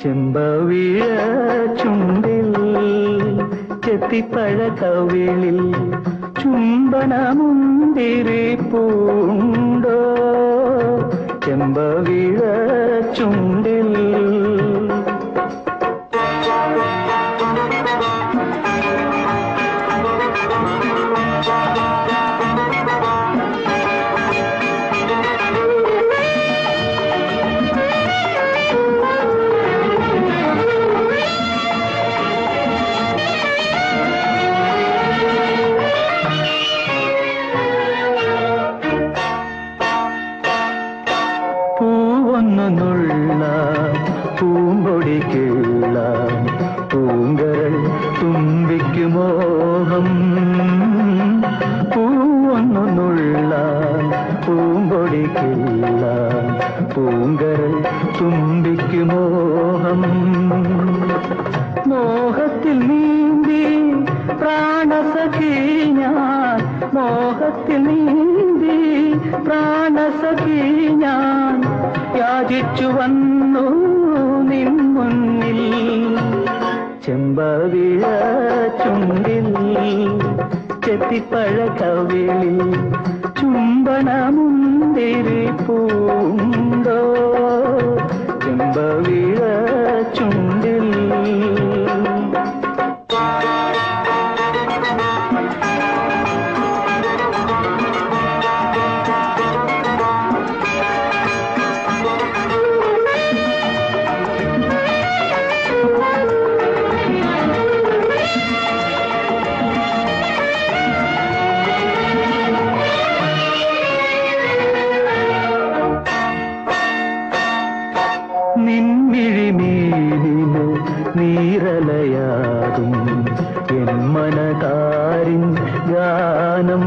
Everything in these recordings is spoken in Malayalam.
ചെമ്പവിഴ ചുണ്ടിൽ ചെത്തിപ്പഴ കവിളിൽ ചുംബനമുന്തിരി പൂണ്ടോ ചെമ്പവിഴ ചുണ്ടിൽ പൂവൊന്നു നുള്ള പൂമ്പൊടി കീള പൂങ്കരൾ തുമ്പിക്കു മോഹം പൂവൊന്നു നുള്ള പൂമ്പൊടി കീള പൂങ്കരൾ തുമ്പിക്കു മോഹം മോഹത്തിൽ നീന്തി പ്രാണസഖി ഞാൻ മോഹത്തിൽ നീന്തി പ്രാണസഖി ഞാൻ യാചിച്ചു വന്നു നിൻ മുന്നിൽ ചെമ്പവിഴ ചുണ്ടിൽ ചെത്തിപ്പഴ കവിളിൽ ചുംബനമുന്തിരി പൂണ്ടോ ചെമ്പവിഴ ചുണ്ടിൽ നിൻമിഴിമീനിന് നീരലയാകും എൻ മനതാരിൻ ഗാനം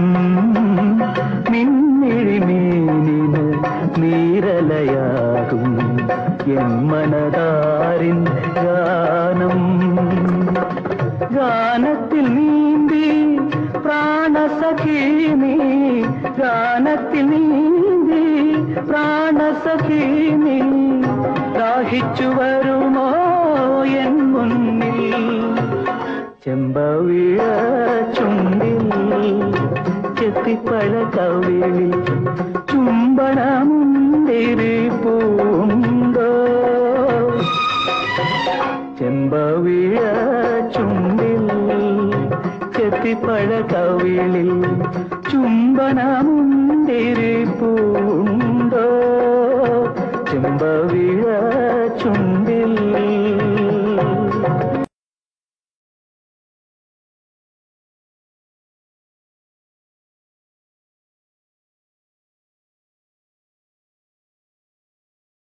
നിൻമിഴിമീനിന് നീരലയാകും എൻ മനതാരിൻ ഗാനം ഗാനത്തിൽ നീന്തി പ്രാണസഖി നീ ഗാനത്തിൽ നീന്തി പ്രാണസഖി നീ ദാഹിച്ചു വരുമോ എൻ മുന്നിൽ ചെമ്പവിഴ ചുണ്ടിൽ ചെത്തിപ്പഴ കവിളിൽ ചുംബനമുന്തിരി പൂണ്ടോ ചെമ്പവിഴ ചുണ്ടിൽ ചെത്തിപ്പഴ കവിളിൽ ചുംബനമുന്തിരി പൂണ്ടോ ചെമ്പവിഴ ചുണ്ടിൽ